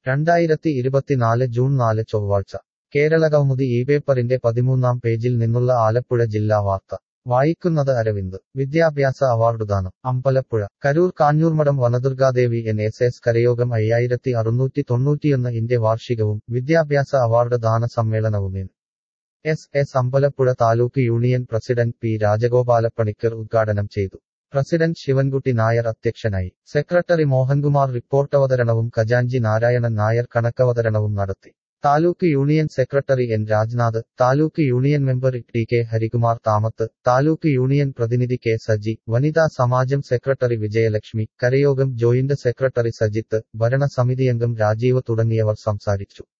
രണ്ടായിരത്തി ഇരുപത്തിനാല് ജൂൺ നാല് ചൊവ്വാഴ്ച കേരളകൗമുദി ഈ പേപ്പറിന്റെ പതിമൂന്നാം പേജിൽ നിന്നുള്ള ആലപ്പുഴ ജില്ലാ വാർത്ത വായിക്കുന്നത് അരവിന്ദ് വിദ്യാഭ്യാസ അവാർഡുദാനം Ambalappuzha Karoor Kanjoormadom Vanadurgadevi N S S കരയോഗം അയ്യായിരത്തി അറുന്നൂറ്റി തൊണ്ണൂറ്റിയൊന്ന് ഇന്റെ വാർഷികവും വിദ്യാഭ്യാസ അവാർഡ് ദാന സമ്മേളനവും N S S Ambalappuzha taluk union president P Rajagopalappanikkar ഉദ്ഘാടനം ചെയ്തു പ്രസിഡന്റ് ശിവൻകുട്ടി നായർ അധ്യക്ഷനായി സെക്രട്ടറി മോഹൻകുമാർ റിപ്പോർട്ടവതരണവും ഖജാൻജി നാരായണൻ നായർ കണക്കവതരണവും നടത്തി taluk union secretary N Rajnath taluk union member T K Harikumar Thamath taluk union പ്രതിനിധി കെ സജി വനിതാ സമാജം സെക്രട്ടറി വിജയലക്ഷ്മി കരയോഗം ജോയിന്റ് സെക്രട്ടറി സജിത്ത് ഭരണസമിതിയംഗം രാജീവ് തുടങ്ങിയവർ സംസാരിച്ചു